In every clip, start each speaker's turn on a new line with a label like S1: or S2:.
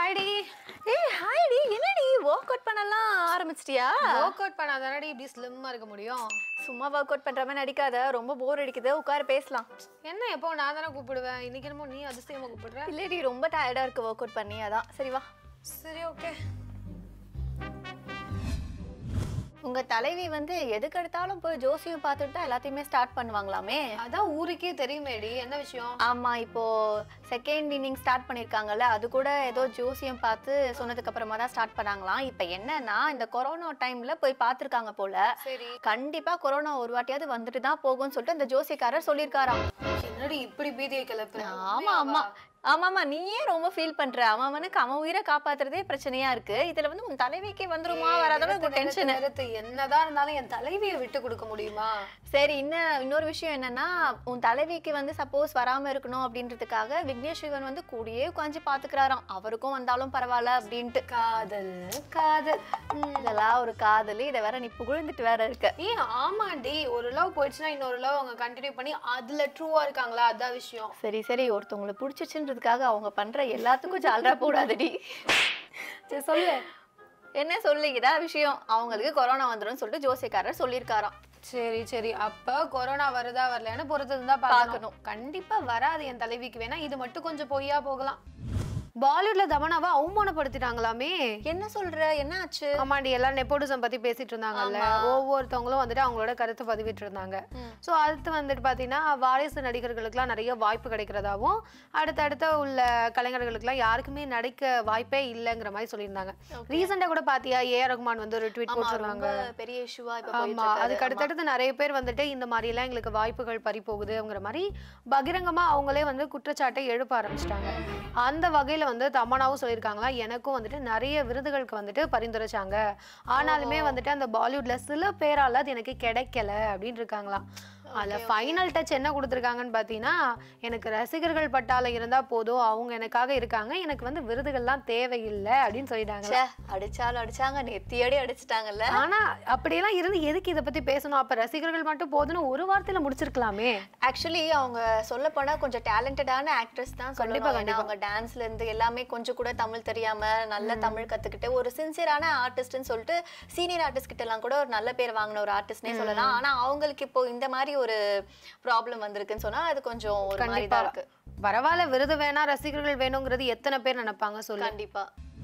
S1: ஹாய்டி
S2: ஏய் ஹாய்டி என்னடி work out பண்ணலாம் ஆரம்பிச்சிட்டியா
S1: ஒர்க் அவுட் பண்ணாதானடி இப்படி ஸ்லிம்மா இருக்க முடியும்
S2: சும்மா ஒர்க் அவுட் பண்ற மாதிரி நடிக்காத ரொம்ப போர் அடிக்குது உட்கார பேசலாம்
S1: என்ன எப்போ நான் தானே கூப்பிடுவேன் இன்னைக்கு என்னமோ நீ அதிசயமா கூப்பிடுற
S2: இல்லடி ரொம்ப டயர்டா இருக்கு ஒர்க் அவுட் பண்ணி அதான் சரி வா
S1: சரி ஓகே
S2: உங்க தலைவி வந்து எதுக்கு எடுத்தாலும் போய் ஜோசியம் பார்த்துட்டு தான் எல்லாத்தையுமே ஸ்டார்ட் பண்ணுவாங்களாமே
S1: அதான் ஊருக்கே தெரியுமேடி என்ன விஷயம்
S2: ஆமா இப்போ செகண்ட் இன்னிங் ஸ்டார்ட் பண்ணிருக்காங்கல்ல அது கூட ஏதோ ஜோசியம் பார்த்து சொன்னதுக்கு அப்புறமா தான் ஸ்டார்ட் பண்ணாங்களாம் இப்போ என்னன்னா இந்த கொரோனா டைம்ல போய் பார்த்துருக்காங்க போல
S1: சரி
S2: கண்டிப்பா கொரோனா ஒரு வாட்டியாவது வந்துட்டு தான் போகும்னு சொல்லிட்டு அந்த ஜோசியக்காரர் சொல்லியிருக்காராம்
S1: என்னடி இப்படி பீதியை கிளப்புற
S2: ஆமா ஆமா ஆமாமா நீயே ரொம்ப ஃபீல் பண்ற அவன் அவனுக்கு அவன் உயிரை காப்பாத்துறதே பிரச்சனையா இருக்கு இதுல வந்து உன் தலைவிக்கு வந்துருமா வராதோட ஒரு டென்ஷன்
S1: நிறுத்து என்னதான் இருந்தாலும் என் தலைவியை விட்டு கொடுக்க முடியுமா
S2: சரி இன்னும் இன்னொரு விஷயம் என்னன்னா உன் தலைவிக்கு வந்து சப்போஸ் வராம இருக்கணும் அப்படின்றதுக்காக விக்னேஷ் சிவன் வந்து கூடியே உட்காந்து பாத்துக்கிறாராம் அவருக்கும் வந்தாலும் பரவாயில்ல அப்படின்ட்டு
S1: காதல் காதல்
S2: இதெல்லாம் ஒரு காதல் இதை வேற நீ புகழ்ந்துட்டு வேற இருக்க
S1: ஏன் ஆமாண்டி ஒரு லவ் போயிடுச்சுன்னா இன்னொரு லவ் அவங்க கண்டினியூ பண்ணி அதுல ட்ரூவா இருக்காங்களா அதான் விஷயம்
S2: சரி சரி ஒருத்தவங்களை பிடிச்சிச்சுன்றதுக்காக அவங்க பண்ற எல்லாத்துக்கும் ஜாலரா போடாதடி
S1: சரி சொல்லு
S2: என்ன சொல்லிக்கிதா விஷயம் அவங்களுக்கு கொரோனா வந்துடும் சொல்லிட்டு ஜோசியக்காரர் சொல்லியிருக்காராம்
S1: சரி சரி அப்ப கொரோனா வருதா வரலையான்னு பொறுத்து தான் பார்க்கணும் கண்டிப்பா வராது என் தலைவிக்கு வேணா இது மட்டும் கொஞ்சம் பொய்யா போகலாம் பாலிவுட்ல தமனாவை அவமானப்படுத்திட்டாங்களாமே
S2: என்ன சொல்ற என்ன ஆச்சு
S1: ஆமாண்டி எல்லாம் நெப்போடிசம் பத்தி பேசிட்டு இருந்தாங்கல்ல ஒவ்வொருத்தவங்களும் வந்துட்டு அவங்களோட கருத்தை பதிவிட்டு இருந்தாங்க ஸோ அடுத்து வந்துட்டு பார்த்தீங்கன்னா வாரிசு நடிகர்களுக்கெல்லாம் நிறைய வாய்ப்பு கிடைக்கிறதாவும் அடுத்தடுத்த உள்ள கலைஞர்களுக்கெல்லாம் யாருக்குமே நடிக்க வாய்ப்பே இல்லைங்கிற மாதிரி சொல்லியிருந்தாங்க ரீசெண்டாக கூட பாத்தியா ஏ ஆர் ரகுமான் வந்து ஒரு ட்வீட்
S2: ஆமா,
S1: போட்டிருந்தாங்க
S2: ரொம்ப பெரிய இஷ்யூவா இப்ப போயிட்டு
S1: ஆமா
S2: இருக்கு
S1: அதுக்கு அடுத்தடுத்து நிறைய பேர் வந்துட்டு இந்த மாதிரி எல்லாம் எங்களுக்கு வாய்ப்புகள் பறி போகுதுங்கிற மாதிரி பகிரங்கமா அவங்களே வந்து குற்றச்சாட்டை எழுப்ப ஆரம்பிச்சிட்டாங்க அந்த வகையில வந்து தமனாவும் சொல்லியிருக்காங்களா எனக்கும் வந்துட்டு நிறைய விருதுகளுக்கு வந்துட்டு பரிந்துரைச்சாங்க ஆனாலுமே வந்துட்டு அந்த பாலிவுட்ல சில பேரால அது எனக்கு கிடைக்கல அப்படின்னு இருக்காங்களாம் அதுல ஃபைனல் டச் என்ன கொடுத்துருக்காங்கன்னு பார்த்தீங்கன்னா எனக்கு ரசிகர்கள் பட்டாளம் இருந்தா போதும் அவங்க எனக்காக இருக்காங்க எனக்கு வந்து விருதுகள்லாம் தேவையில்லை அப்படின்னு சொல்லிட்டாங்க
S2: ச்சே, அடிச்சாலும் அடிச்சாங்க நெத்தியடி அடிச்சிட்டாங்கல்ல
S1: ஆனா அப்படியெல்லாம் இருந்து எதுக்கு இதை பத்தி பேசணும் அப்ப ரசிகர்கள் மட்டும் போதுன்னு ஒரு வார்த்தையில முடிச்சிருக்கலாமே
S2: ஆக்சுவலி அவங்க சொல்ல போனா கொஞ்சம் டேலண்டடான ஆக்ட்ரஸ் தான் சொல்லணும் ஏன்னா அவங்க டான்ஸ்ல இருந்து எல்லாமே கொஞ்சம் கூட தமிழ் தெரியாம நல்ல தமிழ் கத்துக்கிட்டு ஒரு சின்சியரான ஆர்டிஸ்ட்னு சொல்லிட்டு சீனியர் ஆர்டிஸ்ட் கிட்ட எல்லாம் கூட ஒரு நல்ல பேர் வாங்கின ஒரு ஆர்டிஸ்ட்னே சொல்லலாம் ஆனா அவங்களுக்கு இப்போ இந்த மாதிரி ஒரு ப்ராப்ளம் வந்திருக்குன்னு சொன்னா அது கொஞ்சம் ஒரு மாதிரி
S1: கண்டிப்பா
S2: தான் இருக்கு
S1: பரவாயில்ல விருது வேணா ரசிகர்கள் வேணுங்கிறது எத்தனை பேர் நினைப்பாங்க சொல்லு
S2: கண்டிப்பா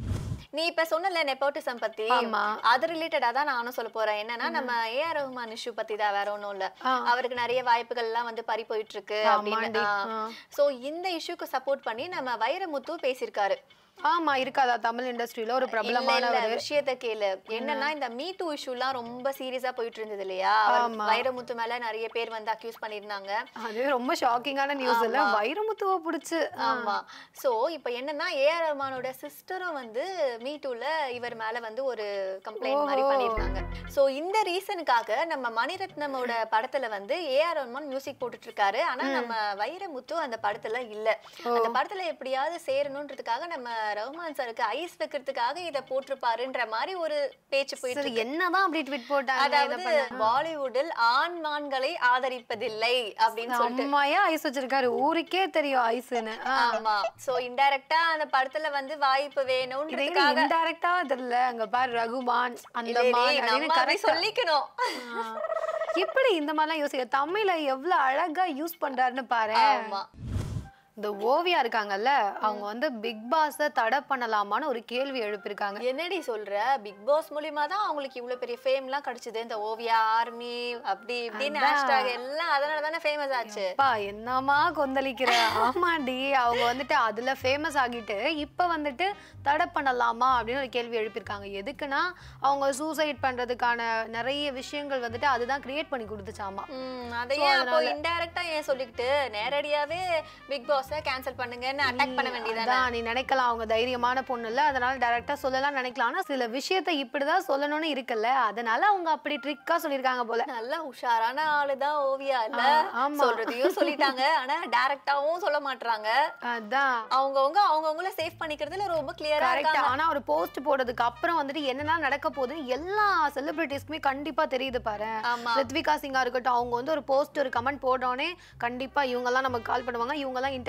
S2: நீ இப்ப சொன்னல நெப்போட்டிசம் பத்தி
S1: ஆமா.
S2: அது ரிலேட்டடா தான் நானும் சொல்ல போறேன் என்னன்னா நம்ம ஏ ஆர் ரஹ்மான் இஷ்யூ பத்தி தான் வேற ஒண்ணும் இல்ல அவருக்கு நிறைய வாய்ப்புகள் எல்லாம் வந்து பறி போயிட்டு இருக்கு அப்படின்னு சோ இந்த இஷ்யூக்கு சப்போர்ட் பண்ணி நம்ம வைரமுத்து பேசியிருக்காரு
S1: ஆமா இருக்காதா தமிழ் இண்டஸ்ட்ரியில ஒரு
S2: இல்ல,
S1: பிரபலமான
S2: இல்ல, விஷயத்த கேளு என்னன்னா இந்த மீ டூ இஷ்யூலாம் ரொம்ப சீரியஸா போயிட்டு இருந்தது இல்லையா அவர் வைரமுத்து மேல நிறைய பேர் வந்து அக்யூஸ் பண்ணிருந்தாங்க
S1: அது ரொம்ப ஷாக்கிங்கான நியூஸ் இல்ல வைரமுத்துவ புடிச்சு
S2: ஆமா சோ இப்போ என்னன்னா ஏ ஆர் ரஹ்மானோட சிஸ்டரும் வந்து மீ டூல இவர் மேல வந்து ஒரு கம்ப்ளைண்ட் மாதிரி பண்ணிருக்காங்க சோ இந்த ரீசனுக்காக நம்ம மணிரத்னமோட படத்துல வந்து ஏ ஆர் ரஹ்மான் மியூசிக் போட்டுட்டு இருக்காரு ஆனா நம்ம வைரமுத்து அந்த படத்துல இல்ல அந்த படத்துல எப்படியாவது சேரணுன்றதுக்காக நம்ம ரஹ்மான் சாருக்கு ஐஸ் வைக்கிறதுக்காக இத போட்டிருப்பாருன்ற மாதிரி ஒரு பேச்சு போயிட்டு
S1: சரி என்னதான் அப்படி ட்வீட் போட்டாங்க இதை
S2: அதாவது பாலிவுட்டில் ஆண்மான்களை ஆதரிப்பதில்லை அப்படின்னு சொல்லிட்டு
S1: அம்மாயா ஐஸ் வச்சிருக்காரு ஊருக்கே தெரியும் ஐஸ்னு
S2: ஆமா சோ இன்டைரக்டா அந்த படத்துல வந்து வாய்ப்பு வேணும்ன்றதுக்காக
S1: இன்டைரக்டா தெரியல அங்க பாரு ரகுமான் அந்த
S2: டேய்,
S1: மாதிரி
S2: நம்ம
S1: அப்படின்னு
S2: அப்படி
S1: correct ஆ-
S2: சொல்லிக்கணும்
S1: ஆ. எப்படி இந்த மாதிரிலாம் யோசிக்க தமிழை எவ்வளவு அழகா யூஸ் பண்றாருன்னு பாரு
S2: ஆமா
S1: இந்த ஓவியா இருக்காங்கல்ல அவங்க வந்து பிக் பாஸ தடை பண்ணலாமான்னு ஒரு கேள்வி எழுப்பியிருக்காங்க
S2: என்னடி சொல்ற பிக் பாஸ் மூலியமா தான் அவங்களுக்கு இவ்வளவு பெரிய ஃபேம் எல்லாம் கிடைச்சது இந்த ஓவியா ஆர்மி அப்படி இப்படின்னு ஹேஷ்டாக் எல்லாம் அதனால தானே ஃபேமஸ் ஆச்சு
S1: அப்பா என்னமா கொந்தளிக்கிற ஆமாண்டி அவங்க வந்துட்டு அதுல ஃபேமஸ் ஆகிட்டு இப்ப வந்துட்டு தடை பண்ணலாமா அப்படின்னு ஒரு கேள்வி எழுப்பியிருக்காங்க எதுக்குன்னா அவங்க சூசைட் பண்றதுக்கான நிறைய விஷயங்கள் வந்துட்டு அதுதான் கிரியேட் பண்ணி கொடுத்துச்சாமா
S2: ம், அதையே அப்போ இன்டைரக்டா ஏன் சொல்லிக்கிட்டு நேரடியாவே பிக் பாஸ கேன்சல் பண்ணுங்கன்னு அட்டாக் பண்ண வேண்டியதானே
S1: அதான் நீ நினைக்கலாம் அவங்க தைரியமான பொண்ணு இல்ல அதனால டைரக்டா சொல்லலாம் நினைக்கலாம் ஆனா சில விஷயத்த இப்படிதான் சொல்லணும்னு இருக்குல்ல அதனால அவங்க அப்படி ட்ரிக்கா சொல்லியிருக்காங்க போல
S2: நல்ல உஷாரான ஆளுதான் ஓவியா இல்ல
S1: ஆமா.
S2: சொல்றதையும் சொல்லிட்டாங்க ஆனா டைரக்டாவும் சொல்ல மாட்றாங்க
S1: அதான்
S2: அவங்கவங்க அவங்கவங்கள சேவ் பண்ணிக்கிறதுல ரொம்ப கிளியரா
S1: கரெக்ட்
S2: இருக்காங்க
S1: ஆனா ஒரு போஸ்ட் போட்டதுக்கு அப்புறம் வந்துட்டு என்னெல்லாம் நடக்க போகுதுன்னு எல்லா செலிபிரிட்டிஸ்க்குமே கண்டிப்பா தெரியுது பாரு
S2: ஆமா
S1: ரித்விகா சிங்கா இருக்கட்டும் அவங்க வந்து ஒரு போஸ்ட் ஒரு கமெண்ட் போட்டோடனே கண்டிப்பா இவங்க எல்லாம் நமக்கு கால் பண்ணுவாங்க இவங்க எல்லாம் இன்டர்வியூ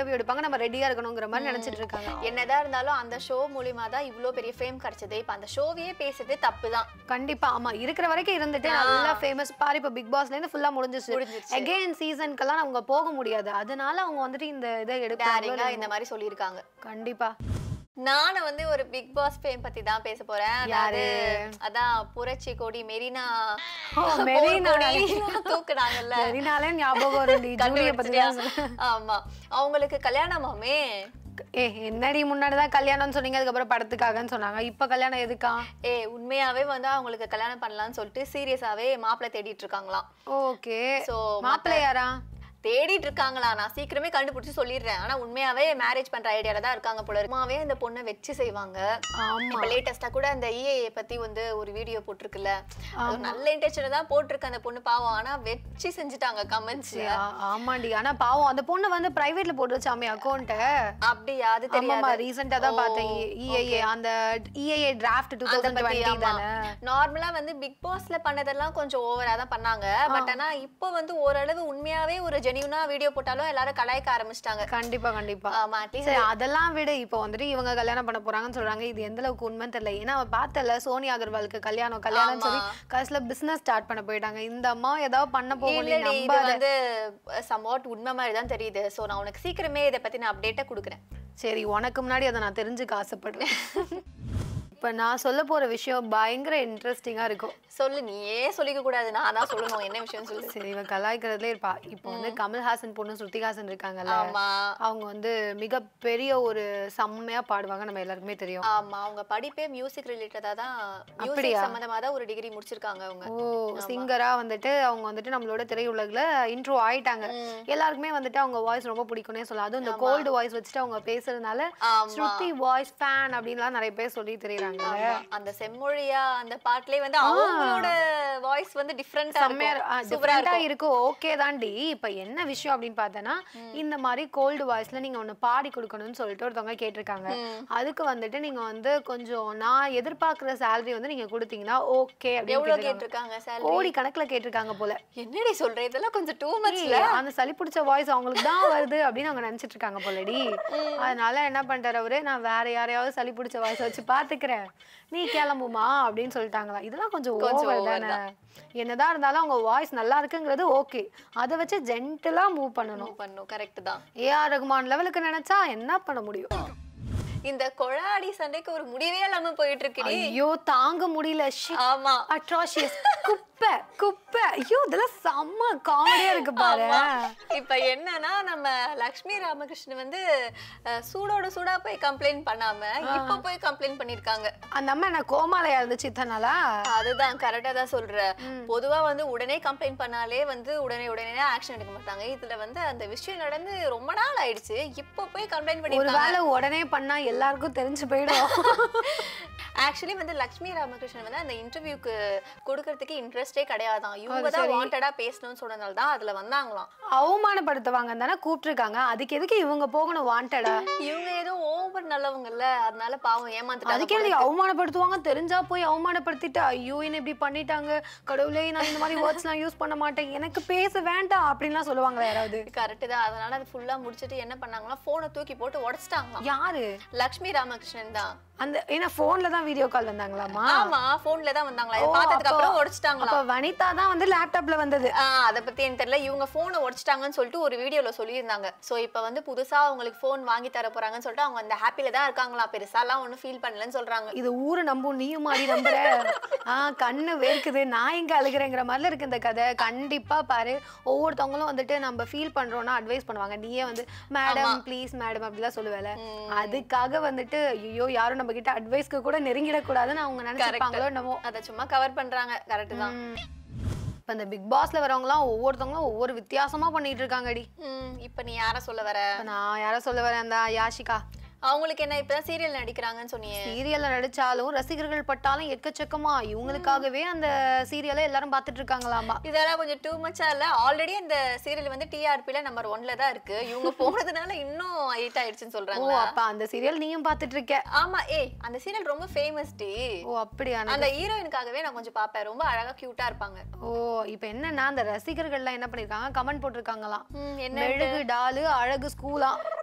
S1: இன்டர்வியூ எடுப்பாங்க நம்ம ரெடியா இருக்கணுங்கிற மாதிரி நினைச்சிட்டு இருக்காங்க
S2: என்னதான் இருந்தாலும் அந்த ஷோ மூலியமா தான் இவ்ளோ பெரிய ஃபேம் கிடைச்சது இப்ப அந்த ஷோவையே பேசுறது தப்பு தான்
S1: கண்டிப்பா ஆமா இருக்கிற வரைக்கும் இருந்துட்டு நல்லா ஃபேமஸ் பாரு இப்ப பிக் பாஸ்ல இருந்து ஃபுல்லா முடிஞ்சிச்சு
S2: முடிஞ்சிருச்சு.
S1: அகைன் சீசனுக்கெல்லாம் அவங்க போக முடியாது அதனால அவங்க வந்துட்டு இந்த இதை எடுப்பாங்க
S2: டேரிங்கா இந்த மாதிரி சொல்லியிருக்காங்க
S1: கண்டிப்பா
S2: நானும் வந்து ஒரு பிக் பாஸ் ஃபேம் பத்தி தான் பேச போறேன்
S1: யாரு?
S2: அதாவது அதான் புரட்சி கொடி மெரினா
S1: ஓ, மெரினா.
S2: போர்க்கொடி தூக்குனாங்கல்ல
S1: சரினாலே ஞாபகம் வரும் ஜூலிய பத்தி தான் சொல்ல.
S2: ஆமா அவங்களுக்கு கல்யாணமாமே
S1: ஏ என்னடி முன்னாடி தான் கல்யாணம்னு சொன்னீங்க அதுக்கப்புறம் படத்துக்காகன்னு சொன்னாங்க இப்ப கல்யாணம் எதுக்கா
S2: ஏ உண்மையாவே வந்து அவங்களுக்கு கல்யாணம் பண்ணலாம்னு சொல்லிட்டு சீரியஸாவே மாப்பிள்ளை தேடிட்டு இருக்காங்களாம்
S1: ஓகே
S2: சோ
S1: மாப்பிள்ளை யாரா
S2: தேடிட்டு இருக்காங்களா நான் சீக்கிரமே கண்டுபிடிச்சு சொல்லிடுறேன் ஆனா உண்மையாவே மேரேஜ் பண்ற ஐடியால தான் இருக்காங்க போல இருக்கு. உண்மையாவே அந்த பொண்ணை வச்சு செய்வாங்க
S1: ஆமா
S2: இப்ப லேட்டஸ்டா கூட அந்த இஏஏ பத்தி வந்து ஒரு வீடியோ போட்டிருக்குல்ல அது ஒரு நல்ல இன்டென்ஷன் தான் போட்டிருக்கு அந்த பொண்ணு பாவம் ஆனா வச்சு செஞ்சுட்டாங்க கமெண்ட்ஸ்
S1: ஆ- ஆமாண்டி ஆனா பாவம் அந்த பொண்ணு வந்து பிரைவேட்ல போட்டு வச்சாமே அக்கௌண்ட்ட
S2: அப்படியா அது
S1: ஆமாமா
S2: தெரியாது
S1: ரீசெண்டா தான் பார்த்தேன் இஏஏ அந்த EIA draft two thousand twenty தானே
S2: நார்மலா வந்து பிக் பாஸ்ல பண்ணதெல்லாம் கொஞ்சம் ஓவரா தான் பண்ணாங்க பட் ஆனா இப்போ வந்து ஓரளவு உண்மையாவே ஒரு ஜெனியூனா வீடியோ போட்டாலும் எல்லாரும் கலாய்க்க ஆரம்பிச்சிட்டாங்க
S1: கண்டிப்பா கண்டிப்பா
S2: ஆமா அட்லீஸ்ட்
S1: சரி அதெல்லாம் விட இப்போ வந்துட்டு இவங்க கல்யாணம் பண்ண போறாங்கன்னு சொல்றாங்க இது எந்த அளவுக்கு உண்மைன்னு தெரியல ஏன்னா அவ பார்த்தல சோனியா அகர்வாலுக்கு கல்யாணம் கல்யாணம் சொல்லி கடைசியில பிசினஸ் ஸ்டார்ட் பண்ண போயிட்டாங்க இந்த அம்மா ஏதாவது பண்ண போகும் நீ
S2: இல்லடி இது
S1: நம்பாத
S2: வந்து சம்வாட் உண்மை மாதிரி தான் தெரியுது சோ நான் உனக்கு சீக்கிரமே இதை பத்தி நான் அப்டேட்டா கொடுக்குறேன்
S1: சரி உனக்கு முன்னாடி அதை நான் தெரிஞ்சுக்க ஆசைப்படுறேன் இப்ப நான் சொல்ல போற விஷயம் பயங்கர இன்ட்ரெஸ்டிங்கா இருக்கும்
S2: சொல்லு நீயே சொல்லிக்க கூடாது நான் தான் சொல்லணும் என்ன விஷயம் சொல்லு
S1: சரி இவ கலாய்க்கிறதுலே இருப்பா இப்போ வந்து கமல்ஹாசன் பொண்ணு ஸ்ருதிஹாசன் இருக்காங்கல்ல
S2: ஆமா
S1: அவங்க வந்து மிகப்பெரிய ஒரு செம்மையா பாடுவாங்க நம்ம எல்லாருக்குமே தெரியும்
S2: ஆமா அவங்க படிப்பே மியூசிக் ரிலேட்டடா தான் மியூசிக்
S1: அப்படியா?
S2: சம்பந்தமா தான் ஒரு டிகிரி முடிச்சிருக்காங்க அவங்க
S1: ஓ சிங்கரா வந்துட்டு அவங்க வந்துட்டு நம்மளோட திரையுலகில் இன்ட்ரோ ஆயிட்டாங்க எல்லாருக்குமே வந்துட்டு அவங்க வாய்ஸ் ரொம்ப பிடிக்கும்னே சொல்லலாம் அதுவும் இந்த கோல்டு வாய்ஸ் வச்சுட்டு அவங்க பேசுறதுனால
S2: ஆமா
S1: ஸ்ருதி வாய்ஸ் ஃபேன் அப்படின்லாம் நிறைய பேர் சொல்லி தெரியுறாங்க
S2: ஆமா. அந்த செம்மொழியா அந்த பாட்டுலயே வந்து அவங்களோட வாய்ஸ் வந்து டிஃப்ரெண்டா
S1: செம்மையா
S2: இருக்கும் சூப்பரா
S1: டிஃப்ரெண்டா
S2: இருக்கும்
S1: இருக்கும் ஓகே தாண்டி இப்ப என்ன விஷயம் அப்படின்னு பார்த்தேன்னா இந்த மாதிரி கோல்டு வாய்ஸ்ல நீங்க ஒண்ணு பாடி கொடுக்கணும்னு சொல்லிட்டு ஒருத்தவங்க கேட்டிருக்காங்க அதுக்கு வந்துட்டு நீங்க வந்து கொஞ்சம் நான் எதிர்பார்க்குற salary வந்து நீங்க கொடுத்தீங்கன்னா ஓகே அப்படின்னு
S2: எவ்வளவு
S1: கேட்டிருக்காங்க.
S2: கேட்டிருக்காங்க salary?
S1: கோடி கணக்குல கேட்டிருக்காங்க போல
S2: என்னடி சொல்ற இதெல்லாம் கொஞ்சம் டூ மச்
S1: ஏய், அந்த சளி பிடிச்ச வாய்ஸ் அவங்களுக்கு தான் வருது அப்படின்னு அவங்க நினைச்சிட்டு இருக்காங்க போலடி அதனால என்ன பண்ணிட்டாரு அவரு நான் வேற யாரையாவது சளி பிடிச்ச வாய்ஸ் வச்சு பாத்துக்கிறேன் நீ கிளம்புமா அப்படின்னு சொல்லிட்டாங்களா இதெல்லாம் கொஞ்சம்
S2: கொஞ்சம்
S1: ஓவர்
S2: over
S1: தானே என்னதான் இருந்தாலும் அவங்க வாய்ஸ் நல்லா இருக்குங்கிறது ஓகே அதை வச்சு ஜென்டலா மூவ் பண்ணணும்
S2: பண்ணும் கரெக்ட் தான்
S1: ஏஆர் ரகுமான் லெவலுக்கு நினைச்சா என்ன பண்ண முடியும்
S2: இந்த கொழாடி சண்டைக்கு ஒரு முடிவே இல்லாம போயிட்டு இருக்குடி
S1: ஐயோ தாங்க முடியல shit.
S2: ஆமா
S1: atrocious குப்பை குப்பை ஐயோ இதெல்லாம் செம்ம காமெடியா இருக்கு பாரு
S2: இப்ப என்னன்னா நம்ம லக்ஷ்மி ராமகிருஷ்ணன் வந்து அஹ், சூடோட சூடா போய் கம்ப்ளைண்ட் பண்ணாம இப்ப போய் கம்ப்ளைண்ட் பண்ணிருக்காங்க
S1: அந்த அம்மா என்ன கோமாலையா இருந்துச்சு இத்தனாலா
S2: அதுதான் கரெக்டா தான் சொல்ற பொதுவா வந்து உடனே கம்ப்ளைண்ட் பண்ணாலே வந்து உடனே உடனே ஆக்ஷன் எடுக்க மாட்டாங்க இதுல வந்து அந்த விஷயம் நடந்து ரொம்ப நாள் ஆயிடுச்சு இப்ப போய் கம்ப்ளைண்ட் பண்ணிருக்காங்க
S1: ஒருவேளை உடனே பண்ணா எல்லாருக்கும் தெரிஞ்சு போயிடும்
S2: ஆக்சுவலி வந்து லக்ஷ்மி ராமகிருஷ்ணன் வந்து அந்த இன்டர்வியூக்கு கொடுக்கறதுக்கு இன்ட்ரெஸ்டே கிடையாதான் இவங்க தான் வாண்டடா பேசணும்னு சொன்னதால தான் அதுல வந்தாங்களாம்
S1: அவமானப்படுத்துவாங்க தானே கூப்பிட்டுருக்காங்க அதுக்கு எதுக்கு இவங்க போகணும் வாண்டடா
S2: இவங்க ஏதோ ஓவர் நல்லவங்கல்ல அதனால பாவம் ஏமாந்துட்டாங்க
S1: அதுக்கே எதுக்கு அவமானப்படுத்துவாங்க தெரிஞ்சா போய் அவமானப்படுத்திட்டு ஐயோ என்ன இப்படி பண்ணிட்டாங்க கடவுளே நான் இந்த மாதிரி வேர்ட்ஸ்லாம் யூஸ் பண்ண மாட்டேன் எனக்கு பேச வேண்டாம் அப்படின்லாம் சொல்லுவாங்க யாராவது
S2: கரெக்ட் தான் அதனால அது ஃபுல்லா முடிச்சிட்டு என்ன பண்ணாங்களா போனை தூக்கி போட்டு உடைச்சிட்டாங்களாம்
S1: யாரு
S2: லக்ஷ்மி ராமகிருஷ்ணன் தான்
S1: அந்த ஏன்னா போன்ல தான் வீடியோ கால் வந்தாங்களாமா
S2: ஆமா போன்ல தான் வந்தாங்களா இதை
S1: ஓ,
S2: பார்த்ததுக்கு
S1: அப்போ-
S2: அப்புறம் உடைச்சிட்டாங்களாம்
S1: அப்ப வனிதா தான் வந்து லேப்டாப்ல வந்தது
S2: ஆஹ் அத பத்தி எனக்கு தெரியல இவங்க போனை உடைச்சிட்டாங்கன்னு சொல்லிட்டு ஒரு வீடியோல சொல்லியிருந்தாங்க சோ இப்ப வந்து புதுசா அவங்களுக்கு போன் வாங்கி தர போறாங்கன்னு சொல்லிட்டு அவங்க அந்த ஹாப்பில தான் இருக்காங்களா பெருசாலாம் ஒண்ணும் ஃபீல் பண்ணலன்னு சொல்றாங்க
S1: இது ஊரு நம்பும் நீயும் மாறி நம்புற ஆ கண்ணு வேர்க்குது நான் எங்க அழுகிறேங்கிற மாதிரில இருக்கு இந்த கதை கண்டிப்பா பாரு ஒவ்வொருத்தவங்களும் வந்துட்டு நம்ம ஃபீல் பண்றோம்னா அட்வைஸ் பண்ணுவாங்க நீயே வந்து மேடம் ப்ளீஸ் மேடம் அப்படிலாம் சொல்லுவேல அதுக்காக வந்துட்டு ஐயோ யாரும் நம்ம கிட்ட அட்வைஸ்க்கு கூட நெருங்கிடக்கூடாதுன்னு அவங்க நினைச்சிருப்பாங்களோ என்னமோ
S2: அத சும்மா கவர் பண்றாங்க கரெக்ட் தான்
S1: இப்ப இந்த பிக் பாஸ்ல வரவங்கலாம் ஒவ்வொருத்தவங்களும் ஒவ்வொரு வித்தியாசமா பண்ணிட்டு இருக்காங்கடி
S2: ம், இப்ப நீ யார சொல்ல வர
S1: இப்ப நான் யார சொல்ல வரேன் அந்த யாஷிகா
S2: அவங்களுக்கு என்ன இப்பதான் சீரியல் நடிக்கிறாங்கன்னு சொன்னியே
S1: சீரியல்ல நடிச்சாலும் ரசிகர்கள் பட்டாலும் எக்கச்சக்கமா இவங்களுக்காகவே அந்த சீரியலை எல்லாரும் பார்த்துட்டு இருக்காங்களாமா
S2: இதெல்லாம் கொஞ்சம் டூ மச்சா இல்ல ஆல்ரெடி அந்த சீரியல் வந்து டிஆர்பில நம்பர் ஒன்ல தான் இருக்கு இவங்க போனதுனால இன்னும் ஹைட் ஆயிடுச்சுன்னு
S1: ஓ
S2: சொல்றாங்க
S1: அப்ப அந்த சீரியல் நீயும் பார்த்துட்டு இருக்க
S2: ஆமா ஏய் அந்த சீரியல் ரொம்ப ஃபேமஸ் டி
S1: ஓ அப்படியா
S2: அந்த ஹீரோயினுக்காகவே நான் கொஞ்சம் பாப்பேன் ரொம்ப அழகா கியூட்டா இருப்பாங்க
S1: ஓ இப்போ என்னன்னா அந்த ரசிகர்கள்லாம் என்ன பண்ணிருக்காங்க கமெண்ட் போட்டிருக்காங்களாம்
S2: ம், என்ன
S1: மெழுகு டாலு அழகு ஸ்கூலா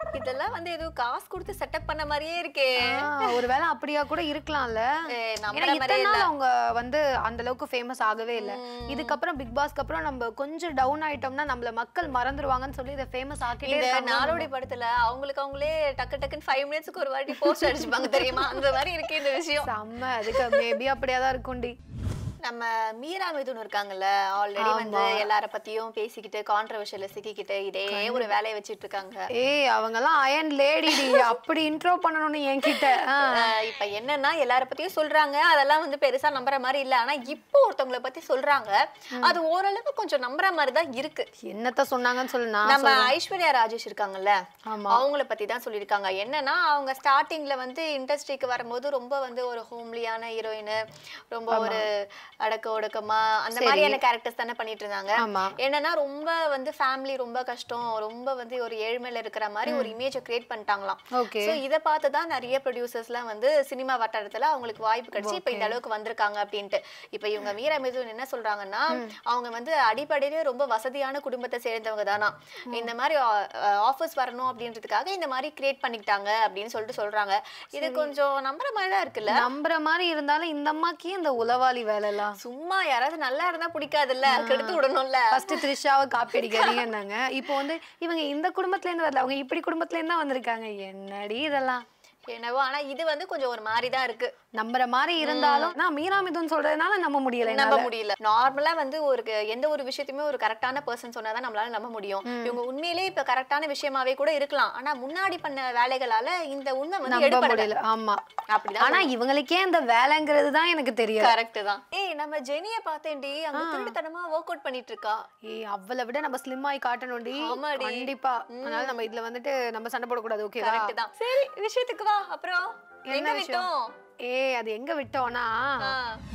S2: இதெல்லாம் வந்து ஏதோ காசு கொடுத்து செட்டப் பண்ண மாதிரியே இருக்கே
S1: ஆ, ஒருவேளை அப்படியா கூட இருக்கலாம்ல
S2: ஏய்,
S1: ஏன்னா
S2: நம்புற மாதிரியே
S1: இத்தனை
S2: இல்ல
S1: நாள் அவங்க வந்து அந்த அளவுக்கு ஃபேமஸ் ஆகவே இல்ல
S2: ம்.
S1: இதுக்கப்புறம் பிக் பாஸ்க்கு அப்புறம் நம்ம கொஞ்சம் டவுன் ஆயிட்டோம்னா நம்மள மக்கள் மறந்துருவாங்கன்னு சொல்லி இதை ஃபேமஸ் ஆக்கிட்டே
S2: இந்த
S1: இருக்காங்க
S2: நாடோடி படத்துல அவங்களுக்கு அவங்களே டக்கு டக்குன்னு ஃபைவ் மினிட்ஸ்க்கு ஒரு வாட்டி போஸ்ட் அடிச்சுப்பாங்க தெரியுமா அந்த மாதிரி இருக்கு இந்த விஷயம்
S1: செம்ம அதுக்கு மேபி அப்படியே தான் இருக்கும்டி
S2: நம்ம மீரா மிதுன் இருக்காங்கல்ல ஆல்ரெடி வந்து எல்லார பத்தியும் பேசிக்கிட்டு கான்ட்ரவர்ஷியல சிக்கிக்கிட்டு இதே ஒரு வேலையை வச்சிட்டு இருக்காங்க
S1: ஏய் அவங்கெல்லாம் அயன் லேடிடி அப்படி இன்ட்ரோ பண்ணணும்னு என்கிட்ட ஆ.
S2: ஆஹ் இப்ப என்னன்னா எல்லார பத்தியும் சொல்றாங்க அதெல்லாம் வந்து பெருசா நம்புற மாதிரி இல்ல ஆனா இப்போ ஒருத்தவங்கள பத்தி சொல்றாங்க அது ஓரளவு கொஞ்சம் நம்புற மாதிரி தான் இருக்கு
S1: என்னத்த சொன்னாங்கன்னு சொல்லு நான்
S2: நம்ம ஐஸ்வர்யா ராஜேஷ் இருக்காங்கல்ல
S1: ஆமா
S2: அவங்கள பத்தி தான் சொல்லியிருக்காங்க என்னன்னா அவங்க ஸ்டார்டிங்ல வந்து இண்டஸ்ட்ரிக்கு வரும்போது ரொம்ப வந்து ஒரு ஹோம்லியான ஹீரோயின் ரொம்ப ஒரு அடக்க ஒடுக்கமா அந்த மாதிரியான கேரக்டர்ஸ் தானே பண்ணிட்டு இருந்தாங்க
S1: ஆமா
S2: என்னன்னா ரொம்ப வந்து ஃபேமிலி ரொம்ப கஷ்டம் ரொம்ப வந்து ஒரு ஏழ்மையில இருக்கிற மாதிரி ஒரு இமேஜை கிரியேட் பண்ணிட்டாங்களாம்
S1: ஓகே
S2: சோ இத பார்த்து தான் நிறைய ப்ரொடியூசர்ஸ்லாம் வந்து சினிமா வட்டாரத்துல அவங்களுக்கு வாய்ப்பு கிடைச்சு இப்ப இந்த அளவுக்கு வந்திருக்காங்க அப்படின்ட்டு இப்ப இவங்க மீரா மிதுன் என்ன சொல்றாங்கன்னா அவங்க வந்து அடிப்படையிலே ரொம்ப வசதியான குடும்பத்தை சேர்ந்தவங்க தானா இந்த மாதிரி ஆஃபர்ஸ் வரணும் அப்படின்றதுக்காக இந்த மாதிரி கிரியேட் பண்ணிக்கிட்டாங்க அப்படின்னு சொல்லிட்டு சொல்றாங்க இது கொஞ்சம் நம்புற மாதிரி தான் இருக்குல்ல
S1: நம்புற மாதிரி இருந்தாலும் இந்த அம்மாக்கே இந்த உளவாளி வேலை எல்லாம்
S2: சும்மா யாராவது நல்லா இருந்தா பிடிக்காதுல்ல கெடுத்து விடணும்ல
S1: ஃபர்ஸ்ட் த்ரிஷாவை காப்பி அடிக்காதீங்கன்னாங்க இப்போ வந்து இவங்க இந்த குடும்பத்துல இருந்து வரல அவங்க இப்படி குடும்பத்துல இருந்து தான் வந்திருக்காங்க என்னடி இதெல்லாம்
S2: என்னவோ ஆனா இது வந்து கொஞ்சம் ஒரு மாதிரி தான் இருக்கு
S1: நம்புற மாதிரி இருந்தாலும் நான் மீரா மிதுன் சொல்றதுனால நம்ப முடியல
S2: நம்ப
S1: என்னால.
S2: முடியல நார்மலா வந்து ஒரு க- எந்த ஒரு விஷயத்தையுமே ஒரு கரெக்டான பர்சன் சொன்னாதான் நம்மளால நம்ப முடியும் இவங்க உண்மையிலேயே இப்ப கரெக்டான விஷயமாவே கூட இருக்கலாம் ஆனா முன்னாடி பண்ண வேலைகளால இந்த உண்மை வந்து
S1: நம்ப
S2: எடுபடல
S1: முடியல ஆமா
S2: அப்படிதான்
S1: ஆனா இவங்களுக்கே இந்த வேலைங்கிறது தான் எனக்கு தெரியல
S2: கரெக்ட் தான் ஏய் நம்ம ஜெனிய பார்த்தேன்டி அங்க திருட்டுத்தனமா ஒர்க் அவுட் பண்ணிட்டு இருக்கா
S1: ஏய் அவளை விட நம்ம ஸ்லிம் ஆகி காட்டணும்டி
S2: ஆமாடி.
S1: கண்டிப்பா அதனால நம்ம இதுல வந்துட்டு நம்ம சண்டை போடக்கூடாது ஓகேவா
S2: கரெக்ட் தான் சரி விஷயத்துக்கு வா அப்புறம்
S1: என்ன
S2: எங்க
S1: விஷயம்?
S2: விட்டோம்
S1: ஏய் அது எங்க விட்டோம்னா
S2: ஆ.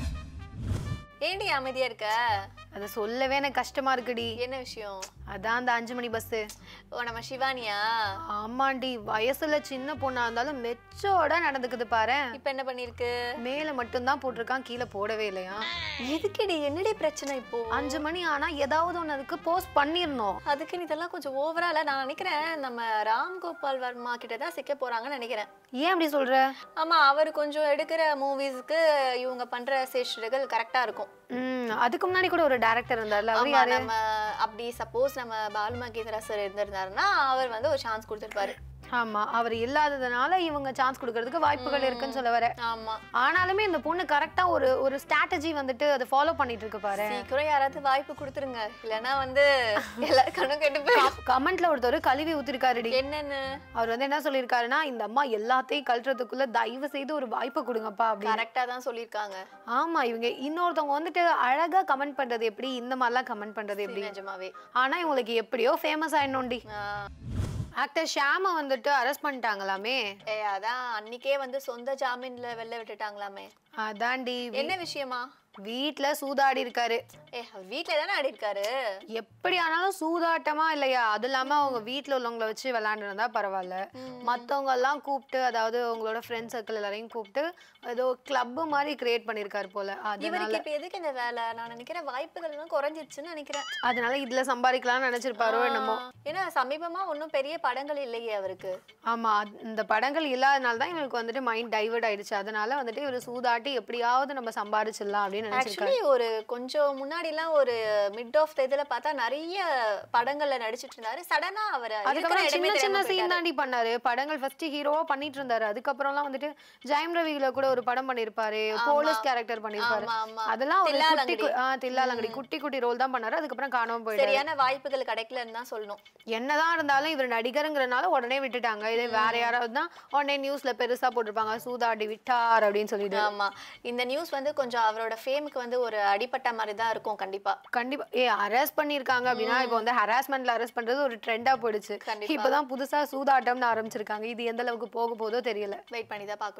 S2: ஏன்டி அமைதியா இருக்க
S1: அதை சொல்லவே எனக்கு கஷ்டமா இருக்குடி
S2: என்ன விஷயம்
S1: அதான் அந்த அஞ்சு மணி பஸ்
S2: ஓ நம்ம சிவானியா
S1: ஆமாண்டி வயசுல சின்ன பொண்ணா இருந்தாலும் மெச்சோட நடந்துக்குது பாரு
S2: இப்ப என்ன பண்ணிருக்கு
S1: மேல மட்டும்தான் போட்டிருக்கான் கீழே போடவே இல்லையா
S2: எதுக்குடி என்னடி பிரச்சனை இப்போ
S1: அஞ்சு மணி ஆனா ஏதாவது ஒண்ணு அதுக்கு போஸ்ட் பண்ணிரணும்
S2: அதுக்கு இதெல்லாம் கொஞ்சம் ஓவரா இல்ல நான் நினைக்கிறேன் நம்ம ராம் கோபால் வர்மா கிட்ட தான் சிக்க போறாங்கன்னு நினைக்கிறேன்
S1: ஏன் அப்படி சொல்ற
S2: ஆமா அவர் கொஞ்சம் எடுக்கிற மூவிஸ்க்கு இவங்க பண்ற சேஷ்டுகள் கரெக்டா இருக்கும்
S1: ம் அதுக்கு முன்னாடி கூட ஒரு டைரக்டர் இருந்தார்ல அவர்
S2: ஆமா
S1: யாரு
S2: நம்ம அப்படி சப்போஸ் நம்ம பாலு மகேந்திரா சார் இருந்திருந்தாருன்னா அவர் வந்து ஒரு சான்ஸ் கொடுத்திருப்பாரு
S1: ஆமா அவர் இல்லாததுனால இவங்க சான்ஸ் கொடுக்கறதுக்கு வாய்ப்புகள் இருக்குன்னு சொல்ல வர
S2: ஆமா
S1: ஆனாலுமே இந்த பொண்ணு கரெக்டா ஒரு ஒரு ஸ்ட்ராட்டஜி வந்துட்டு அதை ஃபாலோ பண்ணிட்டு இருக்கு பாரு
S2: சீக்கிரம் யாராவது வாய்ப்பு கொடுத்துருங்க இல்லைன்னா வந்து எல்லாரும் கண்ணும் கெட்டு போயிடும்
S1: கமெண்ட்ல ஒருத்தர் கழுவி ஊத்திருக்காருடி
S2: என்னன்னு
S1: அவர் வந்து என்ன சொல்லியிருக்காருன்னா இந்த அம்மா எல்லாத்தையும் கழட்டுறதுக்குள்ள தயவு செய்து ஒரு வாய்ப்பை கொடுங்கப்பா அப்படின்னு
S2: கரெக்டா தான் சொல்லியிருக்காங்க
S1: ஆமா இவங்க இன்னொருத்தவங்க வந்துட்டு அழகா கமெண்ட் பண்றது எப்படி இந்த மாதிரிலாம் கமெண்ட் பண்றது எப்படி
S2: நிஜமாவே
S1: ஆனா இவங்களுக்கு எப்படியோ ஃபேமஸ் ஆயிடணும்டி
S2: ஆஹ்
S1: ஆக்டர் ஷாம வந்துட்டு அரெஸ்ட் பண்ணிட்டாங்களாமே
S2: ஏ அதான் அன்னைக்கே வந்து சொந்த ஜாமீன்ல வெளில விட்டுட்டாங்களாமே
S1: அதான்டி வீ-
S2: என்ன விஷயமா
S1: வீட்ல சூதாடி இருக்காரு
S2: ஏ அவர் வீட்ல தானே ஆடி இருக்காரு
S1: எப்படி ஆனாலும் சூதாட்டமா இல்லையா அது இல்லாம அவங்க வீட்ல உள்ளவங்கள வச்சு விளையாண்டுருந்தா பரவாயில்ல மத்தவங்க எல்லாம் கூப்பிட்டு அதாவது உங்களோட ஃப்ரெண்ட் சர்க்கிள் எல்லாரையும் கூப்பிட்டு ஏதோ கிளப் மாதிரி கிரியேட் பண்ணிருக்காரு போல அதனால
S2: இவருக்கு இப்ப எதுக்கு இந்த வேலை நான் நினைக்கிறேன் வாய்ப்புகள் எல்லாம் குறைஞ்சிருச்சுன்னு நினைக்கிறேன்
S1: அதனால இதுல சம்பாதிக்கலாம்னு நினைச்சிருப்பாரோ என்னமோ
S2: ஏன்னா சமீபமா ஒன்றும் பெரிய படங்கள் இல்லையே அவருக்கு
S1: ஆமா அது- இந்த படங்கள் இல்லாதனால தான் இவனுக்கு வந்துட்டு மைண்ட் டைவர்ட் ஆயிடுச்சு அதனால வந்துட்டு இவர் சூதாட்டி எப்படியாவது நம்ம சம்பாதிச்சிடலாம் அப்படின்னு நினைச்சிருக்காரு
S2: ஆக்சுவலி ஒரு கொஞ்சம் முன்னாடி எல்லாம் ஒரு மிட் ஆஃப் த இதுல பார்த்தா நிறைய படங்கள்ல நடிச்சிட்டு இருந்தாரு சடனா அவர்
S1: அதுக்கப்புறம் சின்ன சின்ன சீன் தாண்டி பண்ணாரு படங்கள் ஃபர்ஸ்ட் ஹீரோவா பண்ணிட்டு இருந்தாரு அதுக்கப்புறம்லாம் வந்துட்டு ஜெயம் ரவில கூட ஒரு படம் பண்ணிருப்பாரு போலீஸ் கேரக்டர் பண்ணிருப்பாரு
S2: ஆமா ஆமா
S1: அதெல்லாம் ஒரு குட்டி
S2: தில்லாலங்கடி.
S1: கு- ஆ, தில்லாலங்கடி குட்டி குட்டி ரோல் தான் பண்ணாரு அதுக்கப்புறம் காணாம போயிட்டாரு
S2: சரியான வாய்ப்புகள் கிடைக்கலன்னு தான் சொல்லணும்
S1: என்னதான் இருந்தாலும் இவர் நடிகருங்கிறனால உடனே விட்டுட்டாங்க இதே வேற யாராவது தான் உடனே நியூஸ்ல பெருசா போட்டிருப்பாங்க சூதாடி விட்டார் அப்படின்னு சொல்லிட்டு
S2: ஆமா இந்த நியூஸ் வந்து கொஞ்சம் அவரோட ஃபேமுக்கு வந்து ஒரு அடிப்பட்ட மாதிரி தான் இருக்கும் கண்டிப்பா
S1: கண்டிப்பா ஏ அரெஸ்ட் பண்ணிருக்காங்க அப்படின்னா இப்போ வந்து ஹராஸ்மெண்ட்ல அரெஸ்ட் பண்றது ஒரு ட்ரெண்டா போயிடுச்சு
S2: கண்டிப்பா.
S1: இப்பதான் புதுசா சூதாட்டம்னு ஆரம்பிச்சிருக்காங்க இது எந்த அளவுக்கு போக போதோ தெரியல
S2: வெயிட் பண்ணி தான் பார்க்கணும்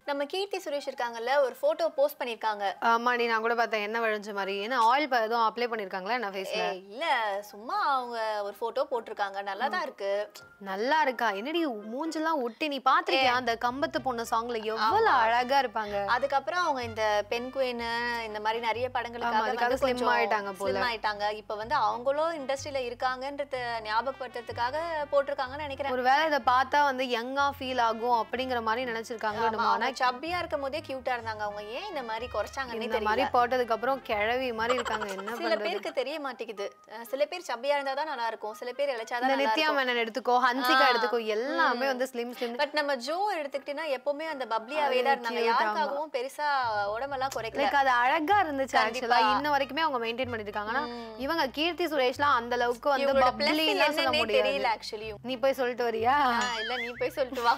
S2: நம்ம கீர்த்தி சுரேஷ் இருக்காங்கல்ல ஒரு போட்டோ போஸ்ட் பண்ணிருக்காங்க
S1: ஆமாடி நான் கூட பார்த்தேன் என்ன விழுஞ்ச மாதிரி ஏன்னா ஆயில் எதுவும் அப்ளை பண்ணிருக்காங்களா என்ன ஃபேஸ்ல
S2: ஏய், இல்ல சும்மா அவங்க ஒரு போட்டோ போட்டிருக்காங்க நல்லா தான் இருக்கு
S1: நல்லா இருக்கா என்னடி மூஞ்செல்லாம் ஒட்டி நீ பாத்திருக்கியா அந்த கம்பத்து பொண்ணு சாங்ல எவ்வளவு அழகா இருப்பாங்க
S2: அதுக்கப்புறம் அவங்க இந்த பெண் குயின் இந்த மாதிரி நிறைய
S1: ஆமா,
S2: படங்களுக்காக
S1: அதுக்காக
S2: வந்து
S1: slim
S2: கொஞ்சம்
S1: ஆயிட்டாங்க போல.
S2: slim ஆயிட்டாங்க இப்ப வந்து அவங்களும் இண்டஸ்ட்ரியில இருக்காங்கன்றத ஞாபகப்படுத்துறதுக்காக போட்டிருக்காங்கன்னு நினைக்கிறேன்
S1: ஒருவேளை இதை பார்த்தா வந்து யங்கா ஃபீல் ஆகும் அப்படிங்கிற மாதிரி நினைச்சிருக்காங்களோ
S2: ஆமா,
S1: என்னமோ. ஆனா
S2: அவங்க சப்பியா இருக்கும் போதே கியூட்டா இருந்தாங்க அவங்க ஏன் இந்த மாதிரி குறைச்சாங்கன்னே
S1: இந்த மாதிரி
S2: தெரியல
S1: போட்டதுக்கு அப்புறம் கிழவி மாதிரி இருக்காங்க என்ன
S2: சில
S1: பண்றது
S2: பேருக்கு தெரிய மாட்டேங்குது அஹ் சில பேர் சப்பியா இருந்தா தான் நல்லா இருக்கும் சில பேர் இழைச்சாதான்
S1: இந்த
S2: நல்லா
S1: நித்யா
S2: இருக்கும்
S1: மேனன் எடுத்துக்கோ ஹன்சிகா
S2: ஆ,
S1: எடுத்துக்கோ எல்லாமே வந்து ஸ்லிம் ஸ்லிம்
S2: பட் நம்ம ஜோ எடுத்துக்கிட்டீங்கன்னா எப்பவுமே அந்த பப்ளியாவே தான் இருந்தாங்க
S1: cute, ஆமா.
S2: யாருக்காகவும் பெருசா உடம்பெல்லாம் குறைக்கல
S1: லைக் அது அழகா இருந்துச்சு ஆக்சுவலா
S2: கண்டிப்பா.
S1: இன்ன வரைக்குமே அவங்க மெயின்டைன் பண்ணிட்டு இருக்காங்க ஆனா
S2: ம்.
S1: இவங்க கீர்த்தி சுரேஷ்லாம் அந்த அளவுக்கு வந்து
S2: இவங்களோட பிளஸ்
S1: பப்ளிலாம் சொல்ல
S2: என்னன்னே
S1: முடியாது
S2: தெரியல ஆக்சுவலி
S1: நீ போய் சொல்லிட்டு வரியா
S2: இல்ல நீ போய் சொல்லிட்டு வா